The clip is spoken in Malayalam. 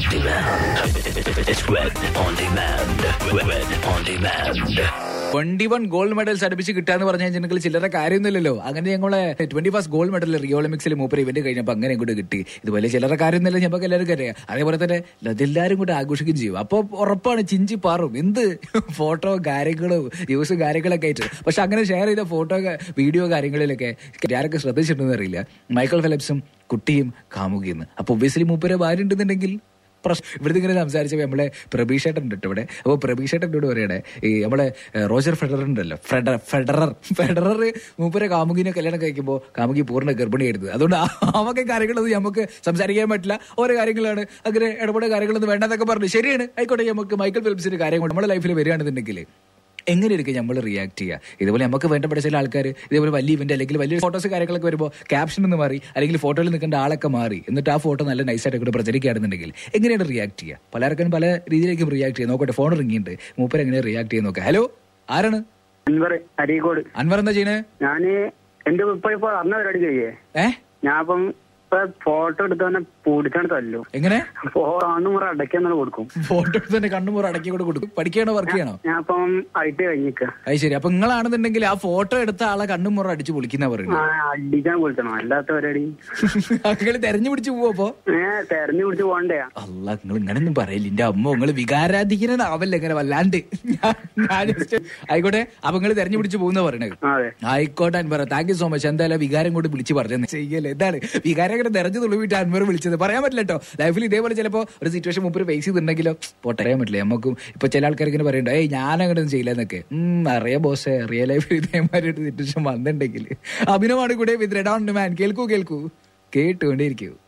demand. It's red on demand. Red on demand. Twenty one gold medals അടുപ്പിച്ച് കിട്ടാന്ന് പറഞ്ഞു കഴിഞ്ഞാൽ ചില്ലറ കാര്യമൊന്നുമില്ലല്ലോ അങ്ങനെ ഞങ്ങളെ twenty first gold medal Rio ഒളിമ്പിക്സിൽ മൂപ്പർ ഇവന്റ് കഴിഞ്ഞപ്പോൾ അങ്ങനെ ഇങ്ങോട്ട് കിട്ടി ഇതുപോലെ ചില്ലറ കാര്യമൊന്നുമില്ല ഞങ്ങൾക്ക് എല്ലാവർക്കും അറിയാം അതേപോലെ തന്നെ അതെല്ലാവരും കൂടെ ആഘോഷിക്കുകയും ചെയ്യും അപ്പോൾ ഉറപ്പാണ് ചിഞ്ചി പാറും എന്ത് ഫോട്ടോ കാര്യങ്ങളും ന്യൂസും കാര്യങ്ങളൊക്കെ ആയിട്ട് പക്ഷെ അങ്ങനെ ഷെയർ ചെയ്ത ഫോട്ടോ വീഡിയോ കാര്യങ്ങളിലൊക്കെ ആരൊക്കെ ശ്രദ്ധിച്ചിട്ടുണ്ടെന്ന് അറിയില്ല മൈക്കിൾ ഫിലിപ്സും കുട്ടിയും കാമുകയെന്ന് അപ്പോൾ ഒബ്വിയസ്ലി മൂപ്പരെ ഭാര്യ ഉണ്ടെന്നുണ്ടെങ്കിൽ പ്രശ്നം ഇവിടുത്തെ ഇങ്ങനെ സംസാരിച്ചപ്പോൾ നമ്മളെ പ്രബീഷേട്ടൻ ഉണ്ട് ഇവിടെ അപ്പോൾ പ്രബീഷേട്ടനോട് പറയണേ ഈ നമ്മളെ ഏഹ്, റോജർ ഫെഡറർ ഉണ്ടല്ലോ ഫെഡറർ ഫെഡറർ ഫെഡറർ മൂപ്പരെ കാമുകിനെ കല്യാണം കഴിക്കുമ്പോൾ കാമുകി പൂർണ്ണ ഗർഭിണിയായിരുന്നു അതുകൊണ്ട് ആ അവക്കെ കാര്യങ്ങളൊന്നും നമുക്ക് സംസാരിക്കാൻ പറ്റില്ല ഓരോ കാര്യങ്ങളാണ് അങ്ങനെ ഇടപെട കാര്യങ്ങളൊന്നും വേണ്ടെന്നൊക്കെ പറഞ്ഞു ശരിയാണ് ആയിക്കോട്ടെ നമുക്ക് മൈക്കിൾ ഫിലിപ്സിന്റെ കാര്യം കൊണ്ട് നമ്മുടെ ലൈഫിൽ വരികയാണെന്നുണ്ടെങ്കിൽ എങ്ങനെ എടുക്കും നമ്മൾ റിയാക്ട് ചെയ്യുക ഇതുപോലെ നമുക്ക് വേണ്ടപ്പെട്ട ചില ആൾക്കാർ ഇതേപോലെ വലിയ ഇവന്റ് അല്ലെങ്കിൽ വലിയ ഫോട്ടോസ് കാര്യങ്ങളൊക്കെ വരുമ്പോൾ ക്യാപ്ഷൻ ഒന്ന് മാറി അല്ലെങ്കിൽ ഫോട്ടോയിൽ നിൽക്കേണ്ട ആളൊക്കെ മാറി എന്നിട്ട് ആ ഫോട്ടോ നല്ല നൈസായിട്ട് കൂടെ പ്രചരിക്കുകയാണെന്നുണ്ടെങ്കിൽ എങ്ങനെയാണ് റിയാക്ട് ചെയ്യുക പലർക്കും പല രീതിയിലേക്കും റിയാക്ട് ചെയ്യുക നോക്കട്ടെ ഫോൺ ഇറങ്ങിയിട്ടുണ്ട് മൂപ്പർ എങ്ങനെ റിയാക്ട് ചെയ്യുന്ന നോക്കാം ഹലോ ആരാണ് അൻവർ അരീക്കോട് അൻവർ എന്താ ചെയ്യണേ ഞാന് എന്റെ ഇപ്പൊ ഇപ്പൊ അറിഞ്ഞ പരിപാടി കഴിയേ ഏ ഞാൻ ഇപ്പം ഇപ്പൊ ഫോട്ടോ എടുത്ത് തന്നെ പൂടിച്ചാണ് തല്ലു എങ്ങനെ കാണുമുറ അടയ്ക്കാന്നാണ് കൊടുക്കും ഫോട്ടോ എടുത്ത് തന്നെ കണ്ണുമുറ അടക്കി കൂടെ കൊടുക്കും പഠിക്കണോ വർക്ക് ചെയ്യണോ ഞാൻ ഇപ്പം ഐ ടി കഴിഞ്ഞിക്ക അത് ശരി അപ്പൊ നിങ്ങളാണെന്നുണ്ടെങ്കിൽ ആ ഫോട്ടോ എടുത്ത ആളെ കണ്ണുമുറ അടിച്ച് പൊളിക്കുന്ന പറയുന്നത് അടിക്കാൻ വിളിച്ചണം അല്ലാത്ത പരിപാടി നിങ്ങൾ തെരഞ്ഞു പിടിച്ച് പോവപ്പോ ഏ തെരഞ്ഞു പിടിച്ച് പോണ്ടേ അല്ല നിങ്ങൾ ഇങ്ങനൊന്നും പറയില്ല എന്റെ അമ്മ നിങ്ങൾ വികാരാധികനാവല്ലേ ഇങ്ങനെ വല്ലാണ്ട് ഞാൻ- ഞാൻ just ആയിക്കോട്ടെ അപ്പൊ നിങ്ങൾ തെരഞ്ഞു പിടിച്ച് പോകുന്ന പറയണത് അതെ ആയിക്കോട്ടെ Anwar thank you so much എന്തായാലും വികാരം കൊണ്ട് വിളിച്ച് പറഞ്ഞത് ചെയ്യല്ലേ എന്താണ് വികാരം ഇങ്ങനെ തെരഞ്ഞു തുള്ളിവിട്ട് അൻവർ വിളിച്ചത് പറയാൻ പറ്റില്ല കേട്ടോ ലൈഫിൽ ഇതേപോലെ ചിലപ്പോ ഒരു സിറ്റുവേഷൻ മുമ്പ് ഫേസ് ചെയ്തിട്ടുണ്ടെങ്കിലോ പോട്ടെ അറിയാൻ പറ്റില്ല നമുക്കും ഇപ്പൊ ചില ആൾക്കാർ ഇങ്ങനെ പറയണ്ടോ ഏയ് ഞാൻ അങ്ങനെ ചെയ്യില്ല എന്നൊക്കെ ഉം അറിയാം ബോസേ റിയൽ ലൈഫിൽ ഇതേമാതിരി ഒരു സിറ്റുവേഷൻ വന്നിട്ടുണ്ടെങ്കിൽ അഭിനവാണ് കൂടെ വിത്ത് റെഡ് ഓൺ മാൻ കേൾക്കൂ കേൾക്കൂ കേട്ടുകൊണ്ടേയിരിക്കൂ